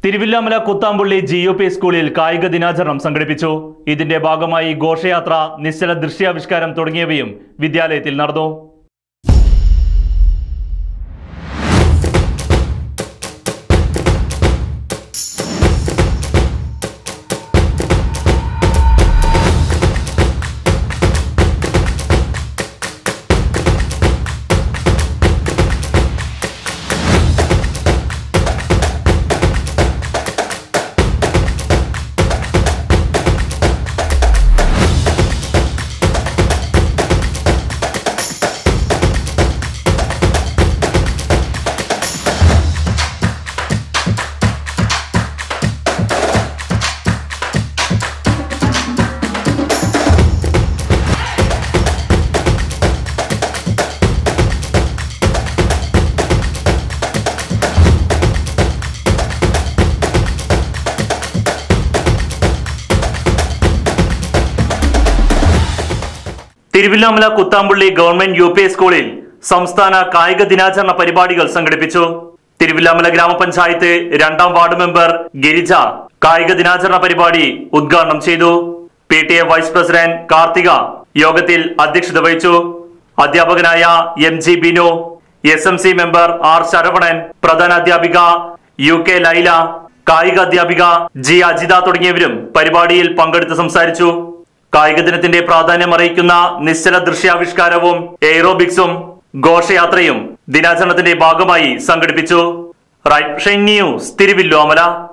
Thiruvilwamala Kuthampully G U P സ്കൂളിൽ കായിക ദിനാചരണം സംഘടിപ്പിച്ചു ഇതിന്റെ ഭാഗമായി ഘോഷയാത്ര നിശ്ചല ദൃശ്യാവിഷ്കാരം തുടങ്ങിയവയും വിദ്യാലയത്തിൽ നടന്നു Thiruvilwamala Kuthampully government U P സ്കൂളിൽ സംസ്ഥാന കായിക ദിനാചരണ പരിപാടികൾ സംഘടിപ്പിച്ചു തിരുവില്ലാമല ഗ്രാമപഞ്ചായത്ത് രണ്ടാം വാർഡ് മെമ്പർ ഗിരിജ കായിക ദിനാചരണ പരിപാടി ഉദ്ഘാടനം ചെയ്തു P T A vice president Karthika യോഗത്തിൽ അധ്യക്ഷത വഹിച്ചു അധ്യാപകനായ M G Binu S M C member R Saravanan പ്രധാന അധ്യാപിക യു കെ ലൈല കായിക അധ്യാപിക ജി അജിത തുടങ്ങിയവരും പരിപാടിയിൽ പങ്കെടുത്ത് സംസാരിച്ചു കായിക ദിനത്തിന്റെ പ്രാധാന്യം അറിയിക്കുന്ന നിശ്ചല ദൃശ്യാവിഷ്കാരവും എയ്റോബിക്സും ഘോഷയാത്രയും ദിനാചരണത്തിന്റെ ഭാഗമായി സംഘടിപ്പിച്ചു റൈറ്റ് ന്യൂസ് തിരുവില്ലോമല